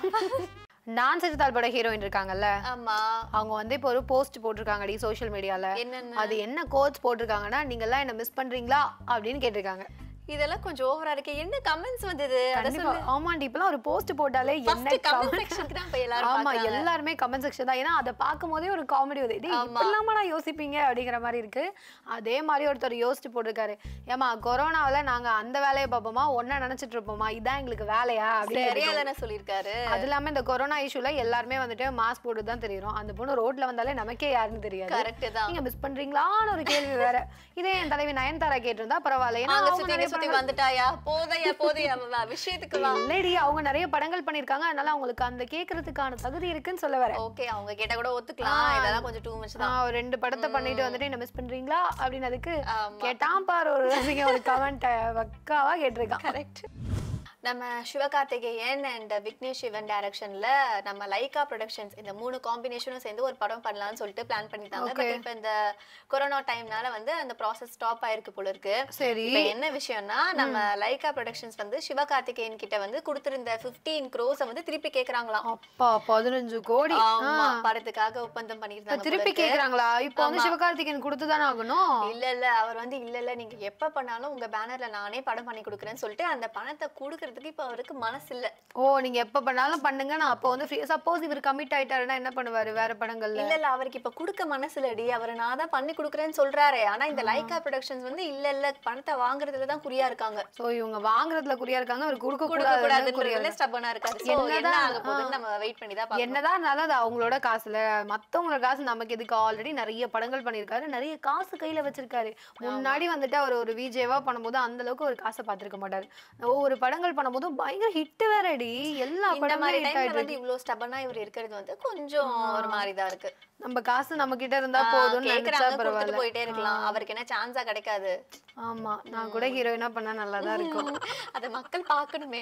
S1: நான் சஜிதால் பட ஹீரோயின் இருக்காங்கல்ல
S2: ஆமா
S1: அவங்க வந்து இப்போ ஒரு போஸ்ட் போட்டிருக்காங்கடி சோஷியல் மீடியால
S2: என்னென்ன
S1: அது என்ன கோட்ஸ் போட்டிருக்காங்கன்னா நீங்க எல்லாம் என்ன மிஸ் பண்றீங்களா அப்படின்னு கேட்டிருக்காங்க
S2: இதெல்லாம் கொஞ்சம் ஓவரா இருக்கு என்ன கமெண்ட்ஸ் வந்தது அத
S1: கண்டிப்பா ஆமாண்டி இப்பெல்லாம் ஒரு போஸ்ட் போட்டாலே என்ன
S2: ஃபர்ஸ்ட் கமெண்ட்
S1: comment-
S2: செக்ஷனுக்கு தான் போய் எல்லாரும்
S1: ஆமா
S2: பாக்குறாங்க
S1: எல்லாருமே கமெண்ட் செக்ஷன் தான் ஏன்னா அதை பார்க்கும் போதே ஒரு காமெடி வருது டேய்
S2: ஆமா.
S1: இப்படிலாமாடா யோசிப்பீங்க அப்படிங்கிற மாதிரி இருக்கு அதே மாதிரி ஒருத்தர் யோசிச்சு போட்டிருக்காரு ஏமா கொரோனாவுல நாங்க அந்த வேலையை பார்ப்போமா ஒன்னா நினைச்சிட்டு இருப்போமா இதான் எங்களுக்கு வேலையா அப்படின்னு
S2: சரியா
S1: கேட்டிருக்காரு.
S2: தானே சொல்லியிருக்காரு
S1: அது இல்லாம இந்த கொரோனா இஷ்யூல எல்லாருமே வந்துட்டு மாஸ்க் போட்டு தான் தெரியும் அந்த பொண்ணு ரோட்ல வந்தாலே நமக்கே யாருன்னு தெரியாது
S2: கரெக்ட் தான்
S1: நீங்க மிஸ் பண்றீங்களான்னு ஒரு கேள்வி வேற இதே என் தலைவி நயன்தாரா கேட்டிருந்தா பரவாயில்ல ஏன்னா
S2: அங்க
S1: அவங்க
S2: சுத்தி
S1: நிறைய
S2: இங்க சுத்தி
S1: படங்கள்
S2: வந்துட்டாயா போதையா போதையா வா, விஷயத்துக்கு வா
S1: இல்லடி அவங்க நிறைய படங்கள் பண்ணிருக்காங்க அதனால அவங்களுக்கு அந்த கேக்குறதுக்கான தகுதி இருக்குன்னு சொல்ல வரேன்
S2: ஓகே அவங்க கேட்டா கூட ஒத்துக்கலாம்
S1: ஆ.
S2: இதெல்லாம் கொஞ்சம் டூ மச் தான்
S1: நான் ஒரு ரெண்டு படத்தை பண்ணிட்டு வந்துட்டு என்ன மிஸ் பண்றீங்களா அப்படின்னு அதுக்கு
S2: ஆமா
S1: கேட்டான் பாரு ஒரு ரசிகன் ஒரு கமெண்ட் வக்காவா கேட்டிருக்கான்
S2: கரெக்ட் நம்ம சிவகார்த்திகேயன் அண்ட் விக்னேஷ் சிவன் டைரக்ஷன்ல நம்ம லைகா ப்ரொடக்ஷன்ஸ் இந்த மூணு காம்பினேஷனும் சேர்ந்து ஒரு படம் பண்ணலாம்னு சொல்லிட்டு பிளான் பண்ணிட்டாங்க பட்
S1: Okay.
S2: இப்போ இந்த கொரோனா டைம்னால வந்து அந்த ப்ராசஸ் ஸ்டாப் ஆயிருக்கு போல இருக்கு
S1: சரி
S2: இப்போ என்ன விஷயம்னா நம்ம லைகா ப்ரொடக்ஷன்ஸ் வந்து சிவகார்த்திகேயன் கிட்ட வந்து கொடுத்திருந்த 15 க்ரோஸ வந்து திருப்பி கேக்குறாங்களாம்
S1: அப்பா பதினஞ்சு கோடி
S2: ஆமா
S1: ஆ.
S2: படத்துக்காக ஒப்பந்தம்
S1: இப்ப
S2: பண்ணிருந்தாங்க
S1: திருப்பி கேக்குறாங்களா இப்போ வந்து சிவகார்த்திகேயன் கொடுத்துதானே ஆகணும்
S2: இல்ல இல்ல அவர் வந்து இல்ல இல்ல நீங்க எப்ப பண்ணாலும் உங்க பேனர்ல நானே படம் பண்ணி கொடுக்குறேன்னு சொல்லிட்டு அந்த பணத்தை கொடுக்கறதுக்கு இப்ப அவருக்கு மனசு இல்ல
S1: ஓ நீங்க எப்ப பண்ணாலும் பண்ணுங்க நான் அப்போ வந்து சப்போஸ் இவர் கமிட் ஆயிட்டாருன்னா என்ன பண்ணுவாரு வேற படங்கள்ல
S2: இல்ல இல்ல அவருக்கு இப்ப கொடுக்க மனசு இல்லடி அவர் நான் தான் பண்ணி கொடுக்குறேன்னு சொல்றாரு ஆனா இந்த லைகா ப்ரொடக்ஷன்ஸ் வந்து இல்ல இல்ல பணத்தை வாங்குறதுல தான் குறியா இருக்காங்க
S1: சோ இவங்க வாங்குறதுல குறியா இருக்காங்க அவர் கொடுக்க
S2: கொடுக்க
S1: கூடாது குறியா
S2: கூடாதுன்றதுல ஸ்டபனா இருக்காரு So, என்ன
S1: என்னதான்,
S2: ஆக போகுதுன்னு நம்ம வெயிட் பண்ணி தான் பார்க்கணும்
S1: என்னதான் இருந்தாலும் அது அவங்களோட காசுல மத்தவங்களோட காசு நமக்கு எதுக்கு ஆல்ரெடி நிறைய படங்கள் பண்ணியிருக்காரு நிறைய காசு கையில வச்சிருக்காரு முன்னாடி வந்துட்டு அவர் ஒரு விஜேவா பண்ணும்போது அந்த அளவுக்கு ஒரு காசை பார்த்திருக்க மாட்டாரு ஒவ்வொரு படங்கள் பண்ணும்போதும் பயங்கர ஹிட் வேறடி எல்லா
S2: இந்த
S1: படமும்
S2: மாதிரி
S1: ஹிட்
S2: டைம்ல
S1: ஆயிட்டு
S2: வந்து இவ்வளவு ஸ்டபனா இவர் இருக்கிறது வந்து கொஞ்சம் ஒரு மாதிரி தான் இருக்கு
S1: நம்ம காசு நம்ம கிட்ட இருந்தா
S2: ஆ,
S1: போதும்னு நினைச்சா
S2: கேக்குறாங்க கொடுத்துட்டு
S1: பரவாயில்ல
S2: போயிட்டே இருக்கலாம் அவருக்கு என்ன சான்ஸா கிடைக்காது
S1: ஆமா நான் கூட ஹீரோயினா பண்ணா நல்லா தான் இருக்கும்
S2: அத மக்கள் பார்க்கணுமே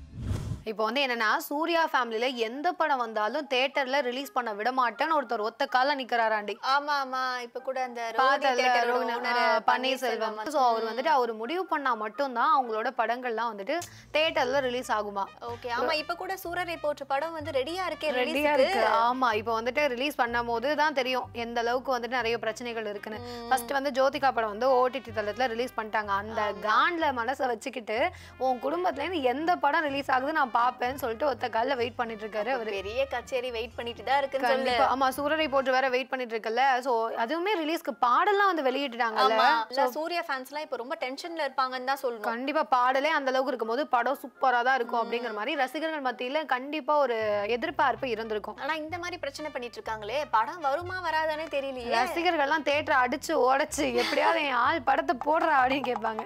S1: இப்போ வந்து என்னன்னா சூர்யா ஃபேமிலில எந்த படம் வந்தாலும் தியேட்டர்ல ரிலீஸ் பண்ண விட மாட்டேன்னு ஒருத்தர் ஒத்த கால நிக்கிறாராண்டி
S2: ஆமா ஆமா இப்ப கூட அந்த ரோஹிணி
S1: பார்த்தல
S2: theatre ஓட
S1: ரோஹிணி,
S2: owner
S1: ஆ,
S2: பன்னீர்செல்வம்
S1: பன்னீர்செல்வம் ஸோ அவர் வந்துட்டு அவர் முடிவு பண்ணா மட்டும்தான் அவங்களோட படங்கள்லாம் வந்துட்டு தியேட்டர்ல ரிலீஸ் ஆகுமா
S2: ஓகே ஆமா இப்ப கூட சூரரை போற்று படம் வந்து ரெடியா இருக்கே
S1: ரெடியா
S2: ரிலீஸ்க்கு
S1: இருக்கு ஆமா இப்போ வந்துட்டு ரிலீஸ் பண்ணும் போது தான் தெரியும் எந்த அளவுக்கு வந்துட்டு நிறைய பிரச்சனைகள் இருக்குன்னு ஃபர்ஸ்ட் வந்து ஜோதிகா படம் வந்து ஓடிடி தளத்துல ரிலீஸ் பண்ணிட்டாங்க அந்த காண்ட்ல மனசை வச்சுக்கிட்டு உன் குடும்பத்துல இருந்து எந்த படம் ரிலீஸ் ஆகுது நான் பாப்பேன்னு சொல்லிட்டு ஒத்த கால்ல வெயிட் பண்ணிட்டு இருக்காரு அவரு
S2: பெரிய கச்சேரி வெயிட் பண்ணிட்டு தான் இருக்குன்னு சொல்லு
S1: கண்டிப்பா ஆமா சூரரை போட்டு வேற வெயிட் பண்ணிட்டு இருக்கல சோ அதுவுமே ரிலீஸ்க்கு பாடல்லாம் வந்து வெளியிட்டுட்டாங்கல்ல
S2: ஆமா இல்ல சூர்யா ஃபேன்ஸ்லாம் இப்ப ரொம்ப டென்ஷன்ல இருப்பாங்கன்னு தான் சொல்லணும்
S1: கண்டிப்பா பாடலே அந்த அளவுக்கு இருக்கும்போது படம் சூப்பரா தான் இருக்கும் அப்படிங்கிற மாதிரி ரசிகர்கள் மத்தியில கண்டிப்பா ஒரு எதிர்பார்ப்பு இருந்திருக்கும்
S2: ஆனா இந்த மாதிரி பிரச்சனை பண்ணிட்டு இருக்காங்களே படம் வருமா வராதானே தெரியலையே
S1: ரசிகர்கள்லாம் தேட்டரை அடிச்சு உடைச்சு எப்படியாவது என் ஆள் படத்தை போடுறா அப்படின்னு கேட்பாங்க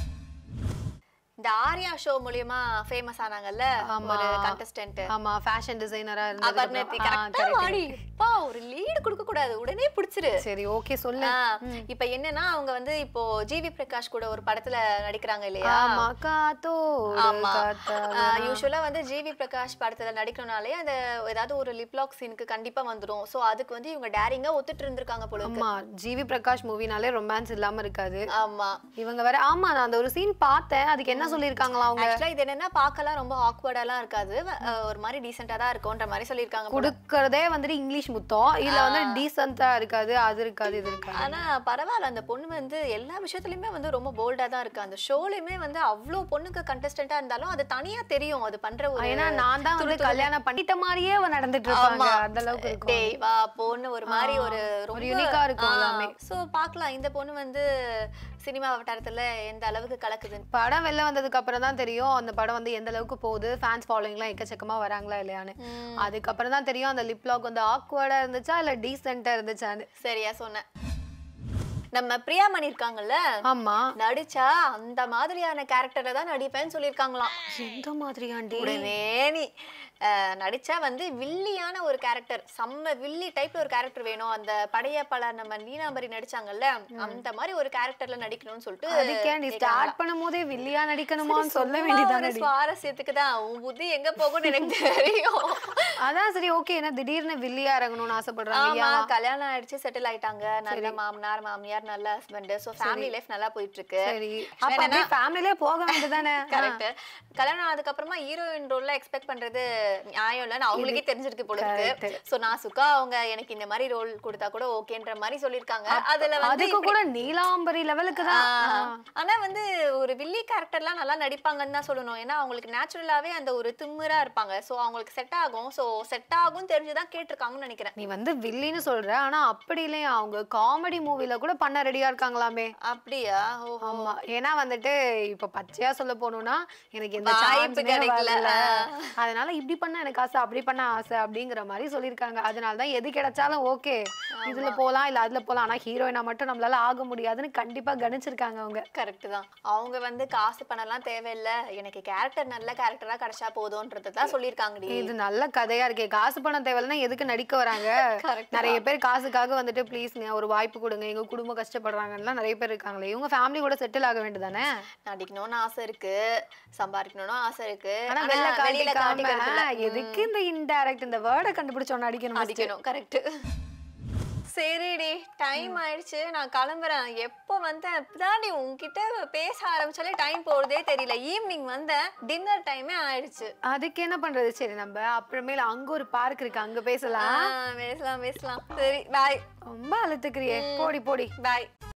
S2: இந்த ஆர்யா ஷோ மூலியமா ஃபேமஸ் ஆனாங்கல்ல
S1: ஆமா.
S2: ஒரு கண்டஸ்டன்ட்
S1: ஆமா ஃபேஷன் டிசைனரா
S2: அபர்ணத்தி கரெக்டா வாடி அப்பா ஒரு லீடு கொடுக்க கூடாது உடனே பிடிச்சிரு
S1: சரி ஓகே சொல்லு
S2: ஆ, இப்ப என்னன்னா அவங்க வந்து இப்போ ஜிவி பிரகாஷ் கூட ஒரு படத்துல நடிக்கிறாங்க இல்லையா
S1: ஆமா காத்தோடு
S2: ஆமா
S1: காத்தா
S2: யூஸ்வலா வந்து ஜிவி பிரகாஷ் படத்துல நடிக்கணும்னாலே அந்த ஏதாவது ஒரு லிப்லாக் சீனுக்கு கண்டிப்பா வந்துரும் சோ அதுக்கு வந்து இவங்க டேரிங்கா ஒத்துட்டு இருந்திருக்காங்க போல இருக்கு.
S1: ஆமா ஜிவி பிரகாஷ் மூவினாலே ரொமான்ஸ் இல்லாம இருக்காது
S2: ஆமா
S1: இவங்க வேற ஆமா நான் அந்த ஒரு சீன் பார்த்தேன் அதுக்கு என்ன தான் சொல்லியிருக்காங்களா அவங்க
S2: ஆக்சுவலா இது என்னன்னா பார்க்கலாம் ரொம்ப ஆக்வர்டாலாம் இருக்காது அஹ் ஒரு மாதிரி டீசெண்டா தான் இருக்கும்ன்ற மாதிரி சொல்லியிருக்காங்க போல.
S1: கொடுக்கறதே வந்துட்டு இங்கிலீஷ் முத்தம் இதுல வந்து டீசெண்டா இருக்காது அது இருக்காது இது இருக்காது
S2: ஆனா பரவாயில்ல அந்த பொண்ணு வந்து எல்லா விஷயத்துலயுமே வந்து ரொம்ப போல்டா தான் இருக்கு அந்த ஷோலயுமே வந்து அவ்வளோ பொண்ணுக்கு கண்டஸ்டண்டா இருந்தாலும் அது தனியா தெரியும் அது பண்ற ஒரு
S1: ஏன்னா நான் தான் வந்து கல்யாணம் பண்ணிட்ட மாதிரியே அவ நடந்துட்டு இருப்பாங்க
S2: ஆமா.
S1: அந்த அளவுக்கு இருக்கும்
S2: டேய் வா பொண்ணு ஒரு மாதிரி ஒரு ரொம்ப
S1: unique-ஆ இருக்கும் எல்லாமே.
S2: சோ பார்க்கலாம் இந்த பொண்ணு வந்து சினிமா வட்டாரத்துல எந்த அளவுக்கு கலக்குதுன்னு
S1: படம் வெளில வந்ததுக்கு அப்புறம் தான் தெரியும் அந்த படம் வந்து எந்த அளவுக்கு போகுது ஃபேன்ஸ் ஃபாலோயிங்லாம் எக்கச்சக்கமா வராங்களா இல்லையான்னு அதுக்கப்புறம் தான் தெரியும் அந்த லிப் லாக் வந்து ஆக்வர்டா இருந்துச்சா இல்ல டீசெண்டா இருந்துச்சான்னு
S2: சரியா சொன்னேன் நம்ம பிரியாமணி இருக்காங்கல்ல
S1: ஆமா
S2: நடிச்சா அந்த மாதிரியான கேரக்டரை தான் நடிப்பேன்னு சொல்லியிருக்காங்களாம்
S1: எந்த மாதிரியாண்டி
S2: உடனே நீ அஹ், நடிச்சா வந்து வில்லியான ஒரு கேரக்டர் செம்ம வில்லி டைப்ல ஒரு கேரக்டர் வேணும் அந்த படையப்பாளர் நம்ம நீனாம்பரி நடிச்சாங்கல்ல அந்த மாதிரி ஒரு கேரக்டர்ல நடிக்கணும்னு சொல்லிட்டு
S1: அதுக்கேண்டி
S2: கேட்டாங்களாம்.
S1: ஸ்டார்ட் பண்ணும் போதே வில்லியா நடிக்கணுமான்னு சொல்ல
S2: சும்மா ஒரு
S1: வேண்டியதானடி
S2: சுவாரஸ்யத்துக்கு தான் உன் புத்தி எங்க போகும்னு எனக்கு தெரியும்
S1: அதான் சரி ஓகே என்ன திடீர்னு வில்லியா இறங்கணும்னு ஆசைப்படுறாங்க
S2: ஆமா
S1: ஏன்
S2: கல்யாணம் ஆயிடுச்சு செட்டில் ஆயிட்டாங்க நல்ல மாமனார் மாமியார் நல்ல ஹஸ்பண்ட் சோ ஃபேமிலி லைஃப் நல்லா போயிட்டு இருக்கு
S1: சரி அப்ப அப்படியே ஃபேமிலிலே போக வேண்டியதானே
S2: கரெக்ட் கல்யாணம் ஆனதுக்கு அப்புறமா ஹீரோயின் ரோல்ல எக்ஸ்பெக்ட் பண்றது நியாயம் இல்லைன்னு அவங்களுக்கே தெரிஞ்சிருக்கு போல இருக்கு சோ நான் சுக்கா அவங்க எனக்கு இந்த மாதிரி ரோல் கொடுத்தா கூட ஓகேன்ற மாதிரி சொல்லிருக்காங்க அதுல வந்து
S1: அதுக்கு கூட நீலாம்பரி லெவலுக்கு தான்
S2: ஆஹ், ஆனா வந்து ஒரு வில்லி கேரக்டர்லாம் நல்லா நடிப்பாங்கன்னு தான் சொல்லணும் ஏன்னா அவங்களுக்கு நேச்சுரலாவே அந்த ஒரு திமிரா இருப்பாங்க சோ அவங்களுக்கு செட் ஆகும் சோ செட் ஆகும் தெரிஞ்சுதான் கேட்டிருக்காங்கன்னு நினைக்கிறேன்
S1: நீ வந்து வில்லின்னு சொல்ற ஆனா அப்படி இல்லையா அவங்க காமெடி மூவில கூட பண்ண ரெடியா இருக்காங்களாமே
S2: அப்படியா ஓஹோ
S1: ஆமா ஏன்னா வந்துட்டு இப்ப பச்சையா சொல்ல போனோம்னா எனக்கு எந்த
S2: வாய்ப்பு
S1: சான்ஸுமே
S2: கிடைக்கல.
S1: வரல அதனால இப்படி பண்ண எனக்கு ஆசை அப்படி பண்ண ஆசை அப்படிங்கிற மாதிரி சொல்லியிருக்காங்க அதனால தான் எது கிடைச்சாலும் ஓகே இதுல போலாம் இல்ல அதுல போலாம் ஆனா ஹீரோயினா மட்டும் நம்மளால ஆக முடியாதுன்னு கண்டிப்பா கணிச்சிருக்காங்க அவங்க
S2: கரெக்ட் தான் அவங்க வந்து காசு பணம்லாம் தேவையில்ல எனக்கு கேரக்டர் நல்ல கேரக்டரா கிடைச்சா போதும்ன்றது தான் சொல்லியிருக்காங்கடி
S1: இது நல்ல கதையா இருக்கே காசு பணம் தேவையில்லைன்னா எதுக்கு நடிக்க வராங்க
S2: Correct
S1: நிறைய பேர் காசுக்காக வந்துட்டு ப்ளீஸ்ங்க ஒரு வாய்ப்பு கொடுங்க எங்க குடும்பம் கஷ்டப்படுறாங்கலாம் நிறைய பேர் இருக்காங்களே இவங்க ஃபேமிலி கூட செட்டில் ஆக வேண்டியதானே
S2: நடிக்கணும்னு ஆசை இருக்கு சம்பாதிக்கணும்னு ஆசை இருக்கு
S1: ஆனா
S2: ஆனா
S1: வெளில
S2: வெளியில
S1: காட்டிக்காம
S2: காட்டிக்கிறது இல்ல.
S1: எதுக்கு இந்த இன்டைரக்ட் இந்த வேர்டை கண்டுபிடிச்சோன்னு அடிக்கணும் first.
S2: அடிக்கணும் கரெக்ட் சரிடி டைம் ஆயிடுச்சு நான் கிளம்புறேன் எப்போ வந்தேன் இப்பதாண்டி உன்கிட்ட பேச ஆரம்பிச்சாலே டைம் போறதே தெரியல ஈவினிங் வந்தேன் டின்னர் டைமே ஆயிடுச்சு
S1: அதுக்கு என்ன பண்றது சரி நம்ம அப்புறமேல அங்க ஒரு பார்க் இருக்கு அங்க பேசலாம்
S2: ஆ, பேசலாம் பேசலாம் சரி பாய்
S1: ரொம்ப அழுத்துக்கிறியே போடி போடி
S2: பாய்